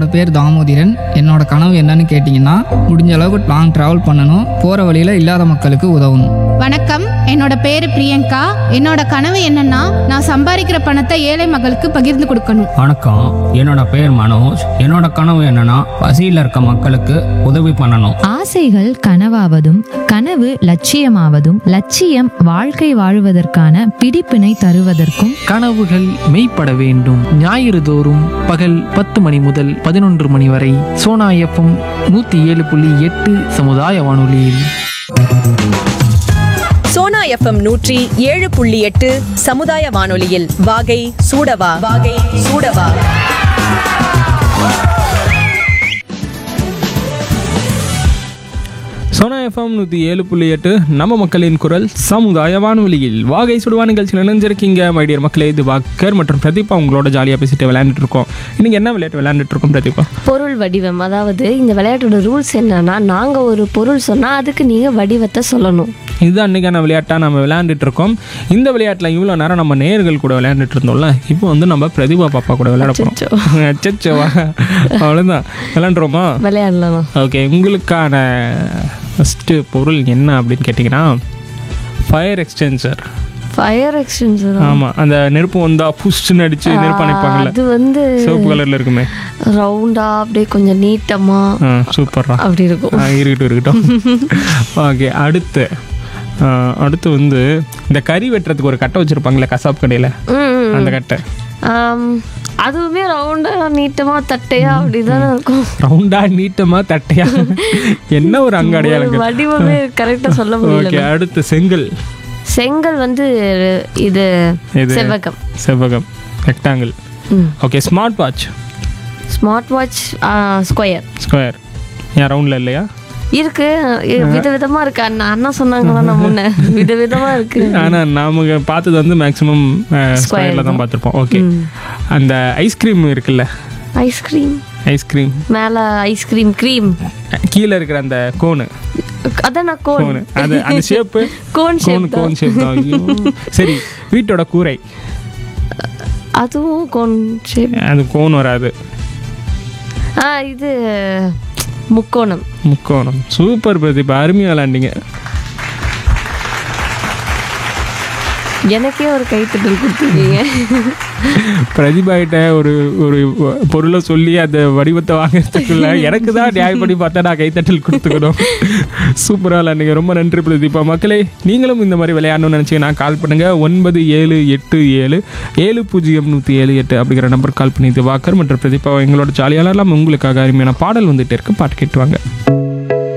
பேர் தாமோதிரன் என்னோட கனவு என்னன்னு கேட்டிங்கன்னா முடிஞ்ச அளவுக்கு லாங் ட்ராவல் பண்ணணும் போகிற வழியில் இல்லாத மக்களுக்கு உதவணும் வணக்கம் என்னோட பேரு பிரியங்கா என்னோட கனவு என்னன்னா நான் சம்பாதிக்கிற பணத்தை ஏழை மக்களுக்கு பகிர்ந்து கொடுக்கணும் வணக்கம் என்னோட பேர் மனோஜ் என்னோட கனவு என்னன்னா பசியில் இருக்க மக்களுக்கு உதவி பண்ணணும் ஆசைகள் கனவாவதும் கனவு லட்சியமாவதும் லட்சியம் வாழ்க்கை வாழுவதற்கான பிடிப்பினை தருவதற்கும் கனவுகள் மெய்ப்பட வேண்டும் ஞாயிறு தோறும் பகல் பத்து மணி முதல் பதினொன்று மணி வரை சோனா எஃப்எம் நூற்றி ஏழு புள்ளி எட்டு சமுதாய வானொலியில் சோனா எஃப்எம் நூற்றி ஏழு புள்ளி எட்டு சமுதாய வானொலியில் வாகை சூடவா வாகை சூடவா சோனா எஃப்எம் நூற்றி ஏழு புள்ளி எட்டு நம்ம மக்களின் குரல் சமுதாய வானொலியில் வாகை சுடுவா நிகழ்ச்சியில் இணைஞ்சிருக்கீங்க மைடியர் மக்களே இது வாக்கர் மற்றும் பிரதீபா உங்களோட ஜாலியாக பேசிட்டு விளையாண்டுட்டு இருக்கோம் இன்னைக்கு என்ன விளையாட்டு விளையாண்டுட்டு இருக்கோம் பிரதீபா பொருள் வடிவம் அதாவது இந்த விளையாட்டோட ரூல்ஸ் என்னன்னா நாங்கள் ஒரு பொருள் சொன்னால் அதுக்கு நீங்கள் வடிவத்தை சொல்லணும் இதுதான் அன்றைக்கான விளையாட்டாக நம்ம விளையாண்டுட்டு இருக்கோம் இந்த விளையாட்டில் இவ்வளோ நேரம் நம்ம நேர்கள் கூட விளையாண்டுட்டு இருந்தோம்ல இப்போ வந்து நம்ம பிரதிபா பாப்பா கூட விளையாட போகிறோம் அச்சச்சோவா அவ்வளோதான் விளையாண்டுருவோமா விளையாடலாம் ஓகே உங்களுக்கான ஃபஸ்ட்டு பொருள் என்ன அப்படின்னு கேட்டிங்கன்னா ஃபயர் எக்ஸ்டென்சர் ஃபயர் எக்ஸ்டென்சர் ஆமாம் அந்த நெருப்பு வந்தா புஷ்னு அடிச்சு நெருப்பு அணைப்பாங்கல்ல அது வந்து சிவப்பு கலரில் இருக்குமே ரவுண்டா அப்படியே கொஞ்சம் நீட்டமா ஆ சூப்பர்ரா அப்படி இருக்கும் ஆ, இருக்கட்டும் இருக்கட்டும் ஓகே அடுத்து ஆ, அடுத்து வந்து இந்த கறி வெட்டுறதுக்கு ஒரு கட்டை வச்சுருப்பாங்களே கசாப் கடையில் ம், ம். அந்த கட்டை ஆம், அதுவுமே ரவுண்டா நீட்டமா தட்டையா அப்படிதானே இருக்கும் ரவுண்டா நீட்டமா தட்டையா என்ன ஒரு அங்க ஒரு அடையாளங்கள் வடிவமே கரெக்டா சொல்ல முடியல ஓகே அடுத்து செங்கல் செங்கல் வந்து இது இது செவ்வகம் செவ்வகம் ரெக்டாங்கிள் ம். Okay smart watch smart watch square square ஏன் ரவுண்டில் இல்லையா இருக்கு இ- விதவிதமா இருக்கு அண்ணா அண்ணா சொன்னாங்களா நான் முன்ன விதவிதமா இருக்கு ஆனால் நாம பார்த்தது வந்து மேக்ஸிமம் ஸ்கொயரில் தான் பார்த்துருப்போம் ஓகே அந்த ஐஸ்கிரீம் இருக்குல்ல ஐஸ்கிரீம் ஐஸ்கிரீம் மேல ஐஸ்கிரீம் க்ரீம் கீழே இருக்கிற அந்த கோனு அதான் நான் கோன் கோனு அது அந்த shape cone cone shape cone shape தான் ஐயோ. சரி வீட்டோட கூரை அதுவும் கோன் ஷேப் அது கோன் வராது ஆ இது முக்கோணம் முக்கோணம் சூப்பர் பிரதீப் அருமையாக விளாண்டிங்க எனக்கே ஒரு கைத்தட்டல் கொடுத்துருக்கீங்க பிரதிபாகிட்ட ஒரு ஒரு பொருளை சொல்லி அந்த வடிவத்தை வாங்குறதுக்குள்ள எனக்கு தான் நியாயப்படி பார்த்தா நான் கைத்தட்டல் கொடுத்துக்கணும் சூப்பராக விளாண்டுங்க ரொம்ப நன்றி பிரதீபா மக்களே நீங்களும் இந்த மாதிரி விளையாடணும்னு நினச்சிங்கன்னா கால் பண்ணுங்கள் ஒன்பது ஏழு எட்டு ஏழு ஏழு பூஜ்ஜியம் நூற்றி ஏழு எட்டு அப்படிங்கிற நம்பர் கால் பண்ணி இது வாக்கர் மற்றும் பிரதீபா எங்களோட ஜாலியாலாம் உங்களுக்காக அருமையான பாடல் வந்துட்டு இருக்கு பாட்டு கேட்டுவாங்க